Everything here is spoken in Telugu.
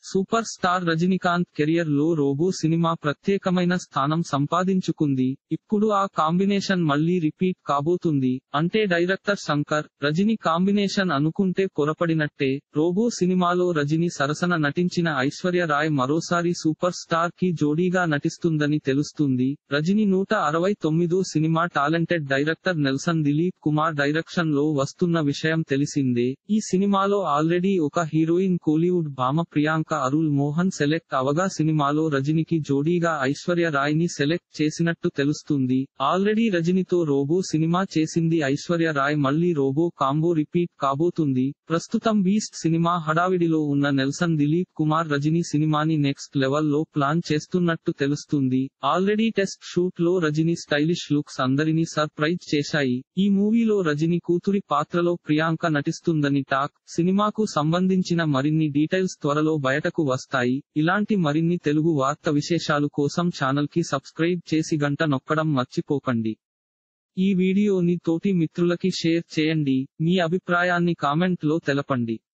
సూపర్ స్టార్ రజనీకాంత్ కెరియర్ లో రోబో సినిమా ప్రత్యేకమైన స్థానం సంపాదించుకుంది ఇప్పుడు ఆ కాంబినేషన్ మళ్ళీ రిపీట్ కాబోతుంది అంటే డైరెక్టర్ శంకర్ రజనీ కాంబినేషన్ అనుకుంటే పొరపడినట్టే రోబో సినిమాలో రజనీ సరసన నటించిన ఐశ్వర్య రాయ్ మరోసారి సూపర్ స్టార్ కి జోడీగా నటిస్తుందని తెలుస్తుంది రజనీ నూట అరవై తొమ్మిదో cinema talented director Nelson Dilip Kumar direction లో వస్తున్న విషయం తెలిసిందే ఈ సినిమాలో ఆల్రెడీ ఒక హీరోయిన్ కోలీవుడ్ భామ ప్రియాంక అరుల్ మోహన్ సెలెక్ట్ అవగా సినిమాలో రజనీకి జోడీగా ఐశ్వర్య రాయ్ ని సెలెక్ట్ చేసినట్టు తెలుస్తుంది ఆల్రెడీ రజనీతో రోబో సినిమా చేసింది ఐశ్వర్య రాయ్ మళ్ళీ రోబో కాంబో రిపీట్ కాబోతుంది ప్రస్తుతం బీస్ట్ సినిమా హడావిడిలో ఉన్న నెల్సన్ దిలీప్ కుమార్ రజనీ సినిమాని నెక్స్ట్ లెవెల్ లో ప్లాన్ చేస్తున్నట్టు తెలుస్తుంది ఆల్రెడీ టెస్ట్ షూట్ లో రజనీ స్టైలిష్ లుక్స్ అందరినీ సర్ప్రైజ్ చేశాయి ఈ మూవీలో రజనీ కూతురి పాత్రలో ప్రియాంక నటిస్తుందని టాక్ సినిమాకు సంబంధించిన మరిన్ని డీటెయిల్స్ త్వరలో బయటకు వస్తాయి ఇలాంటి మరిన్ని తెలుగు వార్త విశేషాలు కోసం ఛానల్ కి సబ్స్క్రైబ్ చేసి గంట నొక్కడం మర్చిపోకండి ఈ వీడియోని తోటి మిత్రులకి షేర్ చేయండి మీ అభిప్రాయాన్ని కామెంట్ లో తెలపండి